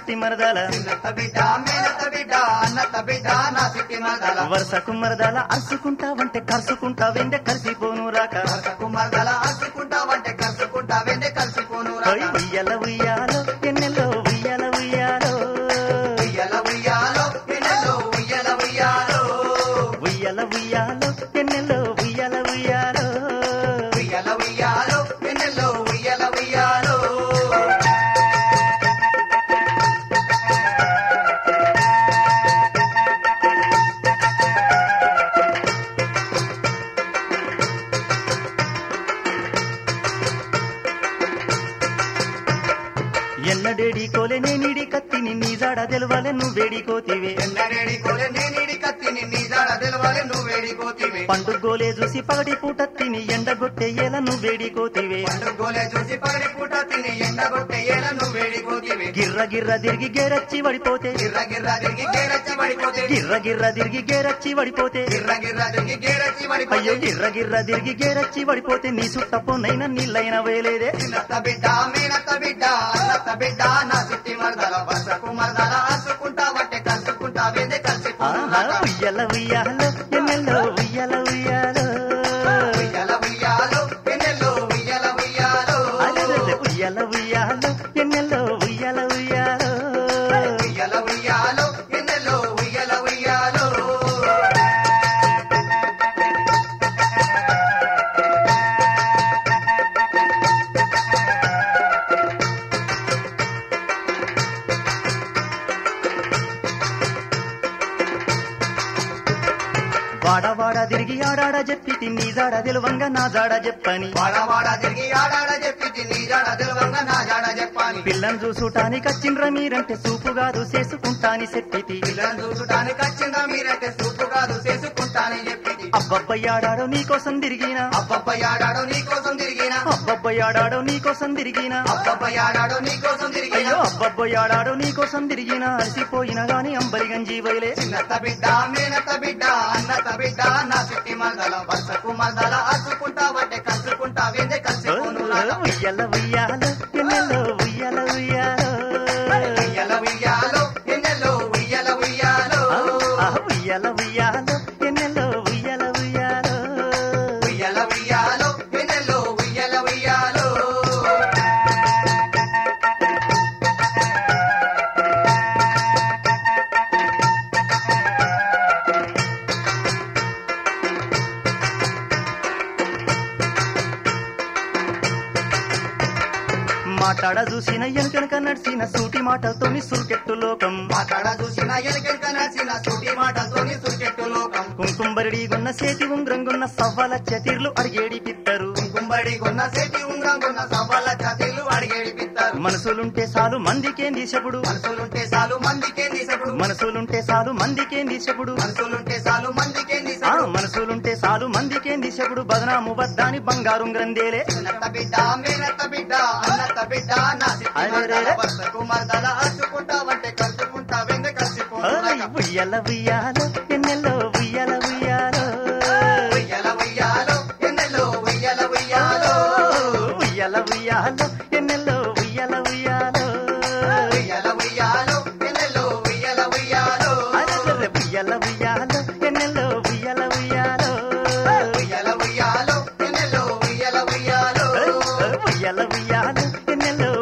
సిట్టి మరదల చిన్నత బిడ్డ మేనత బిడ్డ అన్నత బిడ్డ నా సిట్టి మరదల వరుసకు మరదల అరుచుకుంటావంటే కరుచుకుంటావేందే కలిసిపోను రాక వరుసకు మరదల అరుచుకుంటావంటే కలుసుకుంటా వెందే కలిసిపోను ఓయ్ ఉయ్యల ఉయ్యాలో ఎన్నెల్లో ఉయ్యల ఉయ్యాలో ఉయ్యల ఉయ్యాలో ఎన్నెల్లో ఉయ్యల ఉయ్యాలో ఉయ్యల ఉయ్యాలో ఎన్నెల్లో ఉయ్యల ఉయ్యాలో ఉయ్యల ఉయ్యాలో ఎన్నెల్లో ఉయ్యల ఉయ్యాలో ఎన్నడేడి కోలే నేనిడి కత్తిని నీ జాడ తెలవాలే నువ్వేడి కోతివే ఎన్నడేడి కోలే నేనిడి కత్తిని నీ జాడ తెలవాలి నువ్వేడి కోతివి పండుగోలే చూసి పగటి పూట తిని ఎండగొట్టేయేలా నువ్వేడి కోతివే పండుగోలే చూసి పగడి పూట తిని ఎండగొట్టే ఏల నువ్వేడి కోతివి గిర్ర గిర్ర తిరిగి గేరచ్చి పడిపోతే గిర్ర గిర్ర తిరిగి గేరచ్చి పడిపోతే గిర్ర గిర్ర తిరిగి గేరచ్చి పడిపోతే గిర్ర గిర్ర తిరిగి గేరచ్చి అయ్యో పడిపోతే గిర్ర గిర్ర తిరిగి గేరచ్చి పడిపోతే నీ సుట్టపోనైనా నీళ్ళైన వేలేదే చిన్నత్త బిడ్డ మీనత్త బిడ్డ అన్నత్త బిడ్డ నా సిట్టి మరదల వసకు మరదల అసుకుంటా వట్టే కలుసుకుంటా వెందే కలిసి ఆహా ఉయ్యల ఉయ్యాలో ఎన్నెల్లో ఉయ్యల ఉయ్యాలో ఉయ్యల ఉయ్యాలో ఎన్నెల్లో ఉయ్యల ఉయ్యాలో అలెలెలె ఉయ్యల ఉయ్యాలో ఎన్నెల్లో ఉయ్యల ఉయ్యాలో ఉయ్యల ఉయ్యాలో ఎన్నెల్లో ఉయ్యల ఉయ్యాలో వాడ వాడ తిరిగి ఆడాడ చెప్పి నీ జాడ తెలవంగా నా జాడ చెప్పని వాడ వాడ తిరిగి ఆడాడ చెప్పి నీ జాడ తెలవంగా నా జాడ చెప్పాలి పిల్లని చూసుటానికి వచ్చిండ్ర మీరంటే సూపు కాదు చేసుకుంటాని చెప్పితి పిల్లలు చూడటానికి వచ్చిందా మీరంటే సూపు కాదు చేసుకుంటానని చెప్పింది అబ్బబ్బయ్యాడాడో నీకోసం తిరిగినా అబ్బబ్బయ్యాడాడో నీకోసం తిరిగినా అబ్బబ్బయ్యాడాడో నీకోసం తిరిగినా అబ్బబ్బయ్యాడాడో నీకోసం తిరిగినా అయ్యో అబ్బబ్బయ్యాడాడో నీకోసం తిరిగినా అలసిపోయినా గాని అంబలి గంజి వైలే చిన్నత్త బిడ్డ మేనత్త బిడ్డ అన్నత్త బిడ్డ నా సిట్టి మరదల వరుసకు మరదల అసుకుంటా వడ్డే కలుసుకుంటా వెందే కలిసి ఉయ్యల ఉయ్యాలో ఎన్నెల్లో ఉయ్యల ఉయ్యాలో ఉయ్యల ఉయ్యాలో ఎన్నెల్లో ఉయ్యల ఉయ్యాలో ఆ ఉయ్యల ఉయ్యాలో ఎన్నెల్లో ఉయ్యల ఉయ్యాలో ఉయ్యల ఉయ్యాలో ఎన్నెల్లో ఉయ్యల ఉయ్యాలో మాట్లాడ చూసిన ఎనకనక నడిచిన సూటి మాటలతోని సురుకెట్టు లోకం మాట్లాడ చూసిన ఎలుకెంక నడిచిన సూటి మాటతోని సురికెట్టు లోకం కుంకుంబరిడి గున్న చేతి ఉంగ్రంగున్న సవ్వాల చతిర్లు అడిగేడి పిత్తరు కుంబడి కొన్న సేటి ఉంగరం కొన్న సవ్వాల జాతీలు అడిగేడి పిత్తారు మనసులుంటే చాలు మందికేం దిశపుడు మనసులుంటే చాలు మందికే నీసపుడు మనసులుంటే చాలు మందికేం దిశపుడు మనసులుంటే చాలు మందికే ఆ నీసపుడు మనసులుంటే చాలు మందికేం దిశపుడు బదనాము బద్దాని బంగారు గ్రంథేలే చిన్నత్త బిడ్డ మేనత్త బిడ్డ అన్నత్త బిడ్డ నా సిట్టి అరెరెరె. మరదల వరుసకు మరదల అచ్చుకుంటా వంటే కలుసుకుంటా వెంద కలిసిపోను ఓయ్ ఉయ్యల ఉయ్యాలో ఎన్నెల్లో ఉయ్యల ఉయ్యాలో ఉయ్యల ఉయ్యాలో ఎన్నెల్లో ఉయ్యల ఉయ్యాలో ఉయ్యల ఉయ్యాలో ఎన్నెల్లో ఉయ్యల ఉయ్యాలో ఉయ్యల ఉయ్యాలో ఎన్నెల్లో ఉయ్యల ఉయ్యాలో అరెరెరె ఉయ్యల ఉయ్యాలో ఎన్నెల్లో ఉయ్యల ఉయ్యాలో ఉయ్యల ఉయ్యాలో ఎన్నెల్లో ఉయ్యల ఉయ్యాలో ఉయ్యల ఉయ్యాలో ఎన్నెల్లో